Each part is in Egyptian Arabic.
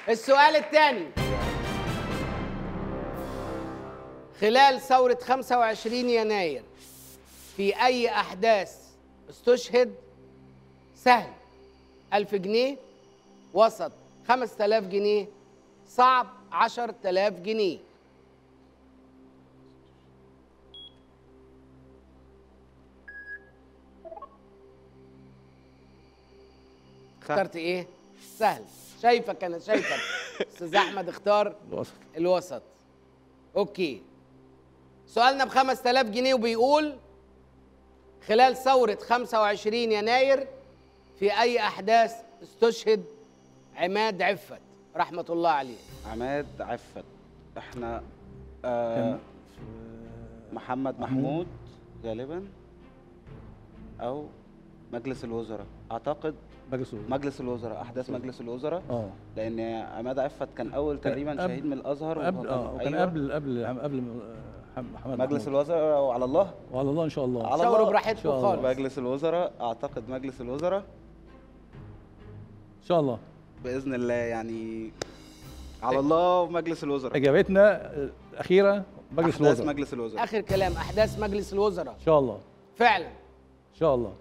السؤال الثاني خلال ثورة 25 يناير في أي أحداث استشهد سهل 1000 جنيه وسط 5000 جنيه صعب 10000 جنيه اخترت ايه؟ سهل شايفك انا شايفك استاذ احمد اختار الوسط الوسط اوكي سؤالنا ب 5000 جنيه وبيقول خلال ثورة 25 يناير في أي أحداث استشهد عماد عفت رحمة الله عليه عماد عفت احنا آه كان محمد محمود غالبا او مجلس الوزراء اعتقد مجلس الوزراء. مجلس الوزراء احداث مجلس الوزراء اه لان عماد عفت كان اول تقريبا قبل- شهيد من الازهر وهو قبل كان- اه وكان أيوة. قبل قبل قبل آه، محمد مجلس محمود. الوزراء وعلى الله وعلى الله ان شاء الله على شاوروا الله. براحتكم إن شاء الله. خالص مجلس الوزراء اعتقد مجلس الوزراء ان شاء الله باذن الله يعني على الله مجلس الوزراء اجابتنا الاخيره مجلس أحداث الوزراء مجلس الوزراء آخر كلام أحداث مجلس الوزراء ان شاء الله فعلا ان شاء الله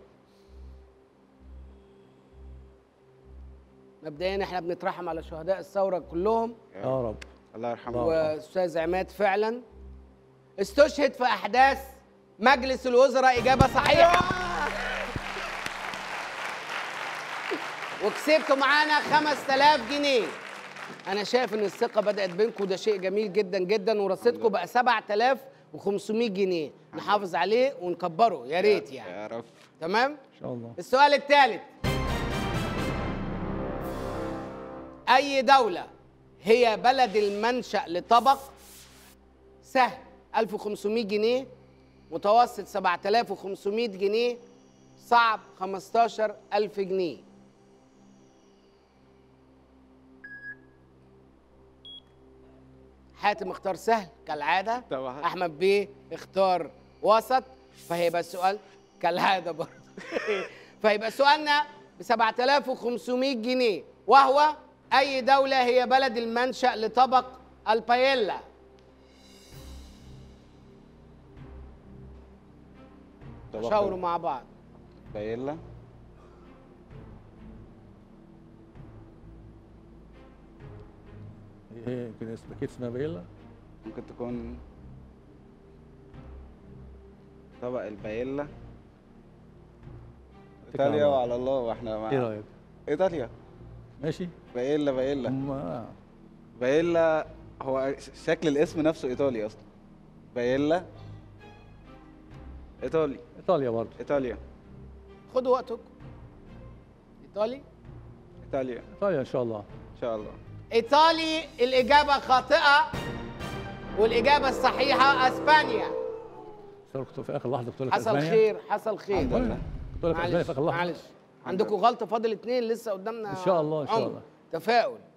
مبدئيا احنا بنترحم على شهداء الثورة كلهم يا رب الله يرحمه الله. واستاذ عماد فعلا استشهد في احداث مجلس الوزراء اجابه صحيحه وكسبتوا معانا 5000 جنيه انا شايف ان الثقه بدات بينكم ده شيء جميل جدا جدا ورصيدكم بقى 7500 جنيه نحافظ عليه ونكبره يا ريت يعني يا رب تمام ان شاء الله السؤال الثالث أي دولة هي بلد المنشأ لطبق سهل 1500 جنيه متوسط 7500 جنيه صعب 15000 جنيه حاتم اختار سهل كالعادة طبعا. أحمد بيه اختار وسط فهيبقى السؤال كالعادة برضه فيبقى سؤالنا ب 7500 جنيه وهو أي دولة هي بلد المنشأ لطبق الباييلا طبق شاوروا مع بعض بايلا هي يمكن اسمها كيف اسمها بايلا ممكن تكون طبق البايلا اتكل على ايطاليا الله. وعلى الله واحنا مع ايه رايك ايطاليا ماشي بايلا بايلا هم آه. بايلا هو شكل الاسم نفسه ايطالي اصلا بايلا ايطالي ايطاليا برضه ايطاليا خدوا وقتكم إيطالي ايطاليا ايطاليا ان شاء الله ان شاء الله إيطالي الإجابة خاطئة والإجابة الصحيحة أسبانيا بس أنا كنت في اخر لحظه كنت لك حصل أسبانيا. خير حصل الحمد خير لله. كنت لك اسبانيا معلش في اخر لحظه معلش عندكم غلطة فاضل اتنين لسه قدامنا إن شاء الله، إن شاء عمر. الله. تفاؤل